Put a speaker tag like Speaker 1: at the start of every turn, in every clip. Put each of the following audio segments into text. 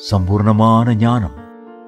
Speaker 1: சம்பூர்ணமான ஞானம்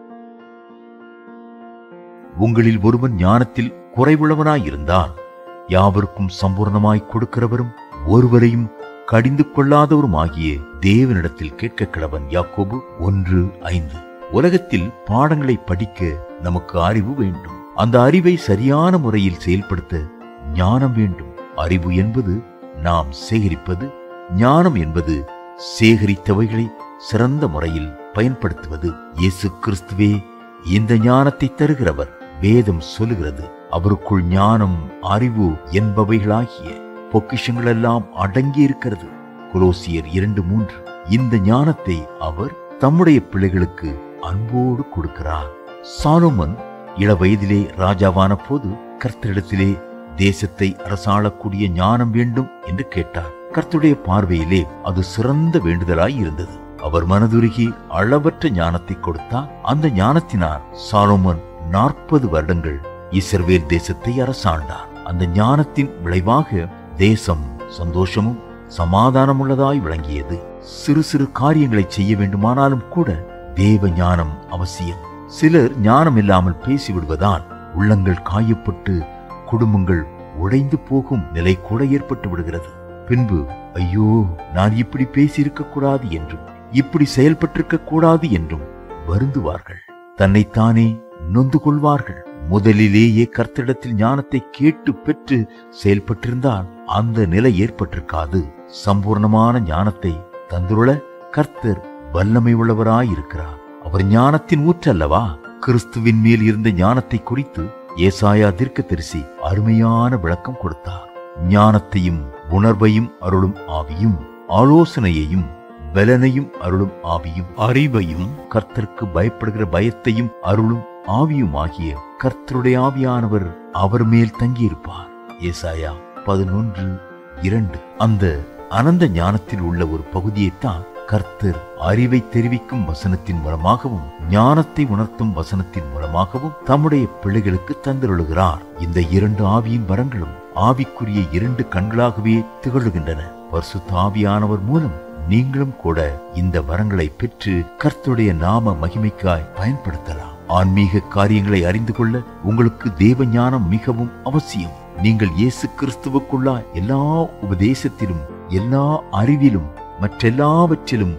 Speaker 1: உங்களில் ஒருவன் ஞானத்தில் குறைவுள்ளவனாயிருந்தால் யாவருக்கும் சம்பூர்ணமாய் கொடுக்கிறவரும் ஒருவரையும் கடிந்து கொள்ளாதவருமாகிய தேவனிடத்தில் கேட்க கிழவன் யாக்கோபு ஒன்று ஐந்து உலகத்தில் பாடங்களை படிக்க நமக்கு அறிவு வேண்டும் அந்த அறிவை சரியான முறையில் செயல்படுத்த ஞானம் வேண்டும் அறிவு என்பது நாம் சேகரிப்பது ஞானம் என்பது சேகரித்தவைகளை சிறந்த முறையில் பயன்படுத்துவது இயேசு கிறிஸ்துவே இந்த ஞானத்தை தருகிறவர் வேதம் சொல்லுகிறது அவருக்குள் ஞானம் அறிவு என்பவைகளாகிய பொக்கிஷங்கள் எல்லாம் அடங்கி இருக்கிறது குலோசியர் இரண்டு மூன்று இந்த ஞானத்தை அவர் தம்முடைய பிள்ளைகளுக்கு அன்போடு கொடுக்கிறார் சாலோமன் இள வயதிலே ராஜாவான போது கர்த்தரிடத்திலே தேசத்தை அரசாளக்கூடிய ஞானம் வேண்டும் என்று கேட்டார் கர்த்தருடைய பார்வையிலே அது சிறந்த வேண்டுதலாய் இருந்தது அவர் மனதுருகி அளவற்ற ஞானத்தை கொடுத்தார் அந்த ஞானத்தினால் சாலோமன் நாற்பது வருடங்கள் இஸ்ரவேல் தேசத்தை அரசாண்டார் அந்த ஞானத்தின் விளைவாக தேசம் சந்தோஷமும் சமாதானமுள்ளதாய் விளங்கியது சிறு சிறு காரியங்களை செய்ய வேண்டுமானாலும் கூட தேவ ஞானம் அவசியம் சிலர் ஞானம் இல்லாமல் பேசிவிடுவதால் உள்ளங்கள் காயப்பட்டு குடும்பங்கள் உடைந்து போகும் நிலை கூட ஏற்பட்டு விடுகிறது பின்பு ஐயோ நான் இப்படி பேசியிருக்க கூடாது என்றும் இப்படி செயல்பட்டிருக்க கூடாது என்றும் வருந்துவார்கள் தன்னைத்தானே நொந்து கொள்வார்கள் முதலிலேயே கர்த்தரிடத்தில் ஞானத்தை கேட்டு பெற்று செயல்பட்டிருந்தால் அந்த நிலை ஏற்பட்டிருக்காது சம்பூர்ணமான ஞானத்தை தந்துள்ள கர்த்தர் வல்லமை உள்ளவராயிருக்கிறார் அவர் ஞானத்தின் ஊற்றல்லவா கிறிஸ்துவின் மேல் இருந்த ஞானத்தை குறித்து ஏசாயா தீர்க்கதரிசி அருமையான விளக்கம் கொடுத்தார் ஞானத்தையும் உணர்வையும் அருளும் ஆவியும் ஆலோசனையையும் பலனையும் அருளும் ஆவியும் அறிவையும் கர்த்தருக்கு பயப்படுகிற பயத்தையும் அருளும் ஆவியுமாகிய கர்த்தருடைய ஆவியானவர் அவர் மேல் தங்கியிருப்பார் ஏசாயா பதினொன்று இரண்டு அந்த அனந்த ஞானத்தில் உள்ள ஒரு பகுதியைத்தான் கர்த்தர் அறிவை தெரிவிக்கும் வசனத்தின் மூலமாகவும் ஞானத்தை உணர்த்தும் வசனத்தின் மூலமாகவும் தம்முடைய பிள்ளைகளுக்கு தந்திருளுகிறார் இந்த இரண்டு ஆவியின் வரங்களும் ஆவிக்குரிய இரண்டு கண்களாகவே திகழுகின்றன பரிசுத்த ஆவியானவர் மூலம் நீங்களும் கூட இந்த வரங்களை பெற்று கர்த்தருடைய நாம மகிமைக்காய் பயன்படுத்தலாம் ஆன்மீக காரியங்களை அறிந்து கொள்ள உங்களுக்கு தேவ ஞானம் மிகவும் அவசியம் நீங்கள் இயேசு கிறிஸ்துவுக்குள்ளா எல்லா உபதேசத்திலும் எல்லா அறிவிலும் மற்றெல்லாவற்றிலும்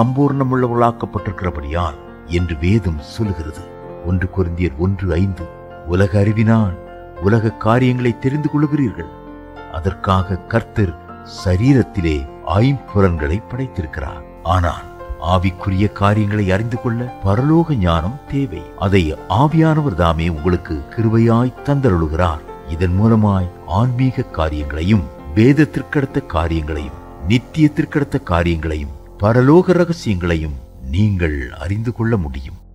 Speaker 1: சம்பூர்ணமுள்ளவர்களாக்கப்பட்டிருக்கிறபடியால் என்று வேதம் சொல்லுகிறது ஒன்று கொரிந்தியர் ஒன்று ஐந்து உலக அறிவினால் உலக காரியங்களை தெரிந்து கொள்கிறீர்கள் அதற்காக கர்த்தர் சரீரத்திலே ஐம்புலன்களை படைத்திருக்கிறார் ஆனால் ஆவிக்குரிய காரியங்களை அறிந்து கொள்ள பரலோக ஞானம் தேவை அதை ஆவியானவர் தாமே உங்களுக்கு கிருபையாய் தந்தருளுகிறார் இதன் மூலமாய் ஆன்மீக காரியங்களையும் வேதத்திற்கடுத்த காரியங்களையும் நித்தியத்திற்கடுத்த காரியங்களையும் பரலோக ரகசியங்களையும் நீங்கள் அறிந்து கொள்ள முடியும்